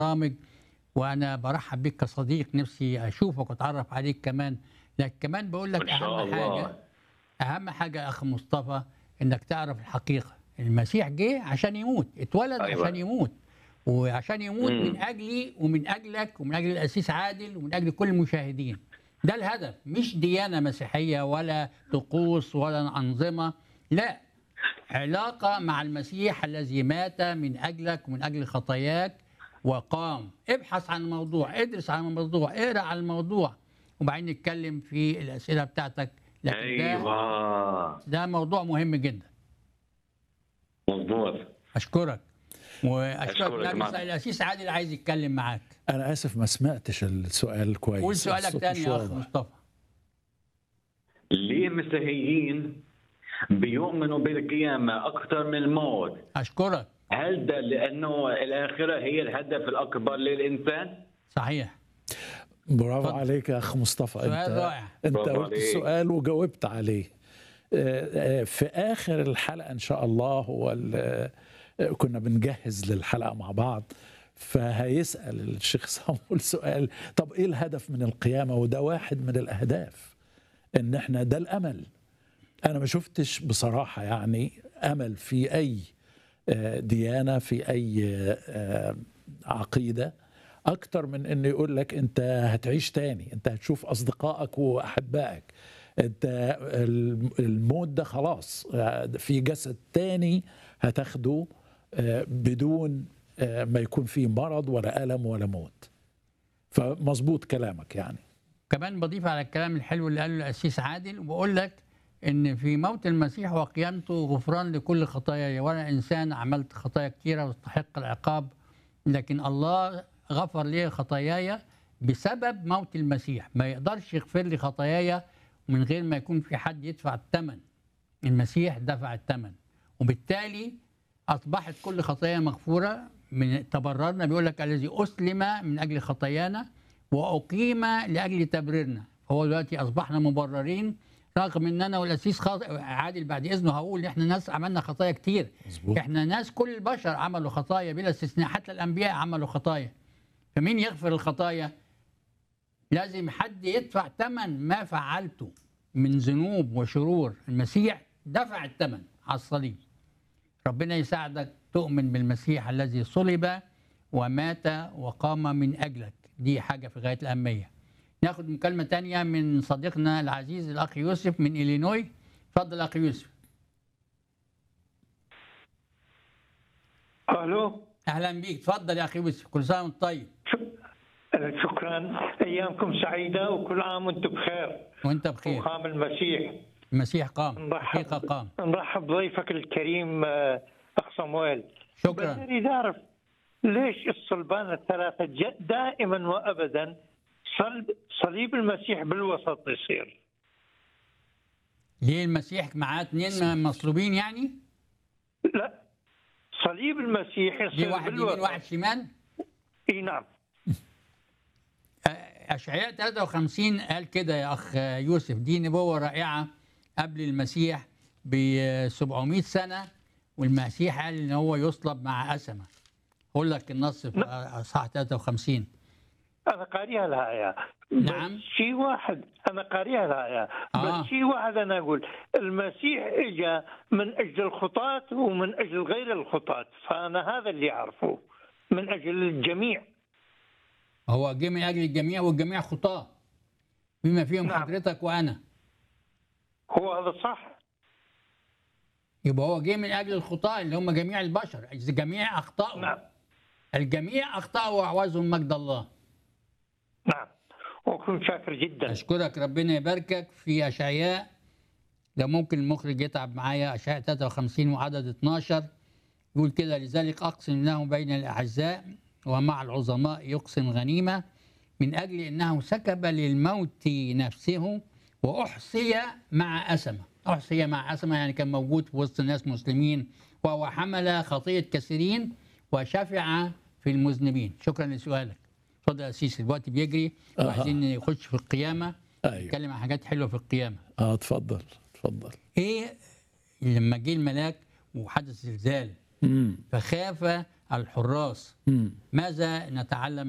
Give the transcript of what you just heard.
برامج وانا برحب بك كصديق نفسي اشوفك واتعرف عليك كمان لكن كمان بقول لك إن شاء اهم الله. حاجه اهم حاجه اخ مصطفى انك تعرف الحقيقه المسيح جه عشان يموت اتولد أيوة. عشان يموت وعشان يموت مم. من اجلي ومن اجلك ومن اجل الاسيس عادل ومن اجل كل المشاهدين ده الهدف مش ديانه مسيحيه ولا طقوس ولا انظمه لا علاقه مع المسيح الذي مات من اجلك ومن اجل خطاياك وقام ابحث عن الموضوع ادرس عن الموضوع اقرا عن الموضوع وبعدين نتكلم في الاسئله بتاعتك لكن ده ايوه ده موضوع مهم جدا مظبوط اشكرك واشكرك أشكرك لا، معك. بس الاسيس عادل عايز يتكلم معاك انا اسف ما سمعتش السؤال كويس قول سؤالك الصوت تاني مش يا اخ واضح. مصطفى ليه المسيحيين بيؤمنوا بالقيامة أكثر من الموت؟ اشكرك هل ده لأنه الآخرة هي الهدف الأكبر للإنسان؟ صحيح برافو اتفضل. عليك يا اخ مصطفى سؤال انت رائع. انت برافو قلت عليك. السؤال وجاوبت عليه آه، آه، في اخر الحلقه ان شاء الله هو ال- آه، كنا بنجهز للحلقه مع بعض فهيسال الشيخ صامول سؤال طب ايه الهدف من القيامه وده واحد من الاهداف ان احنا ده الامل انا ما شفتش بصراحه يعني امل في اي آه، ديانه في اي آه، عقيده اكتر من انه يقول لك انت هتعيش تاني انت هتشوف اصدقائك واحبائك انت الم- الموت ده خلاص آه، في جسد تاني هتاخده آه، بدون آه، ما يكون فيه مرض ولا الم ولا موت فمظبوط كلامك يعني كمان بضيف على الكلام الحلو اللي قاله الأسيس عادل وبقول لك إن في موت المسيح وقيامته غفران لكل خطاياي وأنا إنسان عملت خطايا كتيرة واستحق العقاب لكن الله غفر لي خطاياي بسبب موت المسيح ما يقدرش يغفر لي خطاياي من غير ما يكون في حد يدفع الثمن المسيح دفع الثمن وبالتالي أصبحت كل خطايا مغفورة من تبررنا بيقول لك الذي أسلم من أجل خطايانا وأقيم لأجل تبريرنا هو دلوقتي أصبحنا مبررين رغم ان انا والاسيس خاط... عادل بعد اذنه هقول ان احنا ناس عملنا خطايا كتير مظبوط. احنا ناس كل البشر عملوا خطايا بلا استثناء حتى الانبياء عملوا خطايا فمين يغفر الخطايا لازم حد يدفع ثمن ما فعلته من ذنوب وشرور المسيح دفع الثمن على الصليب ربنا يساعدك تؤمن بالمسيح الذي صلب ومات وقام من أجلك دي حاجة في غاية الأهمية ناخد مكالمة تانية من صديقنا العزيز الأخ يوسف من إلينوي اتفضل أخ يوسف الو أهلا بيك اتفضل يا أخ يوسف كل سنة وأنت طيب شكرا ايامكم سعيده وكل عام وانتم بخير وأنت بخير وقام المسيح المسيح قام حقيقة نرحب قام نرحب بضيفك الكريم آه، اخ صمويل شكرا بس اريد اعرف ليش الصلبان الثلاثه ج- دائما وابدا صلب صليب المسيح بالوسط يصير ليه المسيح معاه اتنين مصلوبين يعني لا صليب المسيح دي يصير واحد يمين بالوسط واحد شمال اي نعم أشعياء 53 قال كده يا أخ يوسف دي نبوة رائعة قبل المسيح ب 700 سنة والمسيح قال إن هو يصلب مع أسمة أقول لك النص في أصحاح 53 انا قاريها الايه نعم. بس شيء واحد انا قاريها الايه آه. بس شيء واحد انا اقول المسيح اجى من اجل الخطاة ومن اجل غير الخطاة فانا هذا اللي اعرفه من اجل الجميع هو جه من أجل الجميع والجميع خطاة بما فيهم نعم. حضرتك وأنا هو هذا صح يبقى هو جه من أجل الخطاة اللي هم جميع البشر جميع أخطأوا نعم الجميع أخطأوا وأعوزهم مجد الله نعم واكون شاكر جدا اشكرك ربنا يباركك في اشعياء ده ممكن المخرج يتعب معايا اشعياء 53 وعدد 12 يقول كده لذلك اقسم انه بين الاعزاء ومع العظماء يقسم غنيمه من اجل انه سكب للموت نفسه واحصي مع اسمه احصي مع اسمه يعني كان موجود في وسط ناس مسلمين وهو حمل خطيه كثيرين وشفع في المذنبين شكرا لسؤالك اتفضل يا سيسي الوقت بيجري أها. وعايزين نخش في القيامه ايوه نتكلم عن حاجات حلوه في القيامه اه اتفضل اتفضل ايه لما جه الملاك وحدث زلزال امم فخاف الحراس مم. ماذا نتعلم